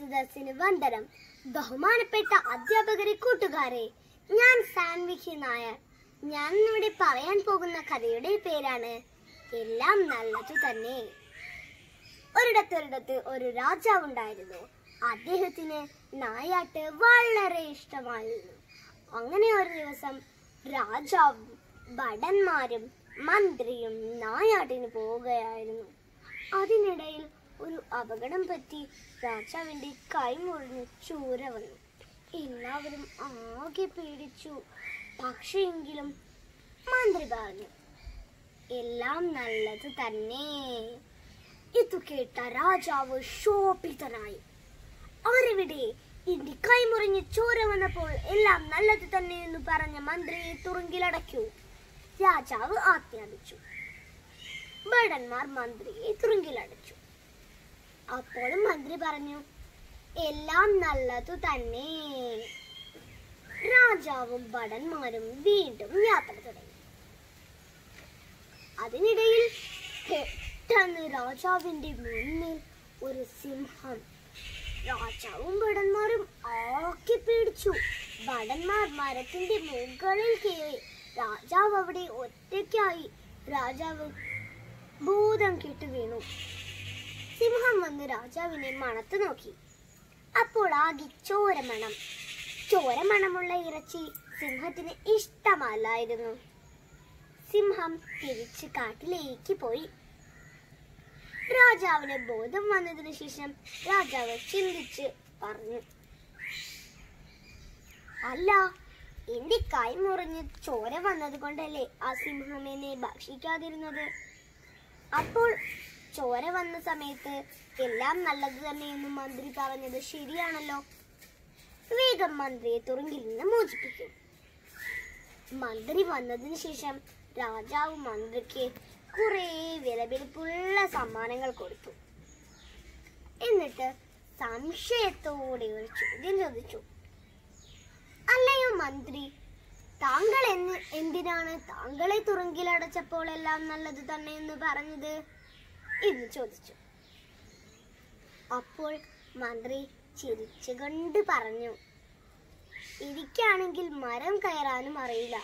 സദസ്സിന് വന്ദനം ബഹുമാനപ്പെട്ട അധ്യാപകരെ കൂട്ടുകാരെ ഞാൻ സാൻവിഖി നായർ ഞാൻ ഇവിടെ പറയാൻ പോകുന്ന കഥയുടെ പേരാണ് എല്ലാം നല്ലതു തന്നെ ഒരിടത്തൊരിടത്ത് ഒരു രാജാവുണ്ടായിരുന്നു അദ്ദേഹത്തിന് നായാട്ട് വളരെ ഇഷ്ടമായിരുന്നു അങ്ങനെ ഒരു ദിവസം രാജാവും ഭടന്മാരും മന്ത്രിയും നായാട്ടിന് പോവുകയായിരുന്നു അതിനിടയിൽ ഒരു അപകടം പറ്റി രാജാവിന്റെ കൈ മുറിഞ്ഞ് ചൂര വന്നു എല്ലാവരും ആകെ പേടിച്ചു പക്ഷെയെങ്കിലും മന്ത്രി പറഞ്ഞു എല്ലാം നല്ലത് തന്നെ ഇത് കേട്ട രാജാവ് ശോഭിതനായി അവരെവിടെ എന്റെ കൈമുറിഞ്ഞ് ചോര വന്നപ്പോൾ എല്ലാം നല്ലത് തന്നെ എന്ന് പറഞ്ഞ മന്ത്രിയെ തുറുങ്കിലടയ്ക്കൂ രാജാവ് ആജ്ഞാപിച്ചു ഭടന്മാർ മന്ത്രിയെ തുറുങ്കിലടച്ചു അപ്പോഴും മന്ത്രി പറഞ്ഞു എല്ലാം നല്ലതു തന്നെ രാജാവും ഭടന്മാരും വീണ്ടും യാത്ര തുടങ്ങി അതിനിടയിൽ പെട്ടെന്ന് രാജാവിന്റെ മുന്നിൽ ഒരു സിംഹം രാജാവും ഭടന്മാരും ആക്കി പേടിച്ചു ഭടന്മാർ മരത്തിന്റെ മുകളിൽ കയറി രാജാവ് അവിടെ ഒറ്റയ്ക്കായി രാജാവ് ഭൂതം കെട്ടു വീണു സിംഹം വന്ന് രാജാവിനെ മണത്തു നോക്കി അപ്പോൾ ആകെ ചോരമണം ചോരമണമുള്ള ഇറച്ചി സിംഹത്തിന് ഇഷ്ടമല്ലായിരുന്നു സിംഹം തിരിച്ച് കാട്ടിലേക്ക് പോയി രാജാവിന് ബോധം വന്നതിനു ശേഷം രാജാവ് ചിന്തിച്ച് പറഞ്ഞു അല്ല എന്റെ കൈ മുറിഞ്ഞ് ചോര വന്നത് കൊണ്ടല്ലേ ആ സിംഹം എന്നെ ഭക്ഷിക്കാതിരുന്നത് അപ്പോൾ ചോര വന്ന സമയത്ത് എല്ലാം നല്ലത് തന്നെയെന്ന് മന്ത്രി പറഞ്ഞത് ശരിയാണല്ലോ വേഗം മന്ത്രിയെ തുറുങ്കിൽ നിന്ന് മോചിപ്പിക്കും മന്ത്രി വന്നതിന് ശേഷം രാജാവ് മന്ത്രിക്ക് കുറെ വിലപിടിപ്പുള്ള സമ്മാനങ്ങൾ കൊടുത്തു എന്നിട്ട് സംശയത്തോടെ ഒരു ചോദ്യം ചോദിച്ചു അല്ലയോ മന്ത്രി താങ്കൾ എന്ന് എന്തിനാണ് താങ്കളെ തുറുങ്കിലടച്ചപ്പോൾ എല്ലാം നല്ലത് തന്നെ എന്ന് പറഞ്ഞത് എന്ന് ചോദിച്ചു അപ്പോൾ മന്ത്രി ചിരിച്ചുകൊണ്ട് പറഞ്ഞു എനിക്കാണെങ്കിൽ മരം കയറാനും അറിയില്ല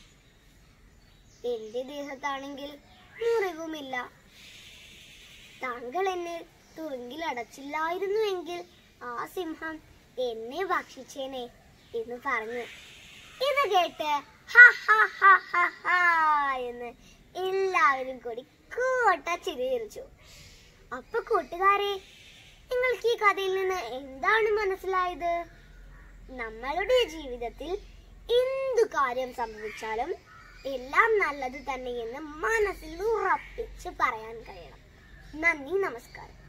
എന്റെ ദേഹത്താണെങ്കിൽ മുറിവുമില്ല താങ്കൾ എന്നെ തുറുങ്കിൽ അടച്ചില്ലായിരുന്നുവെങ്കിൽ ആ സിംഹം എന്നെ ഭക്ഷിച്ചേനെ എന്ന് പറഞ്ഞു ഇത് കേട്ട് ഹ ഹ ഹ ഹ ഹ എന്ന് എല്ലാവരും കൂടി കൂട്ട ചിരിച്ചു അപ്പൊ കൂട്ടുകാരെ നിങ്ങൾക്ക് ഈ കഥയിൽ നിന്ന് എന്താണ് മനസ്സിലായത് നമ്മളുടെ ജീവിതത്തിൽ എന്തു കാര്യം സംഭവിച്ചാലും എല്ലാം നല്ലത് തന്നെയെന്ന് മനസ്സിൽ ഉറപ്പിച്ച് പറയാൻ കഴിയണം നന്ദി നമസ്കാരം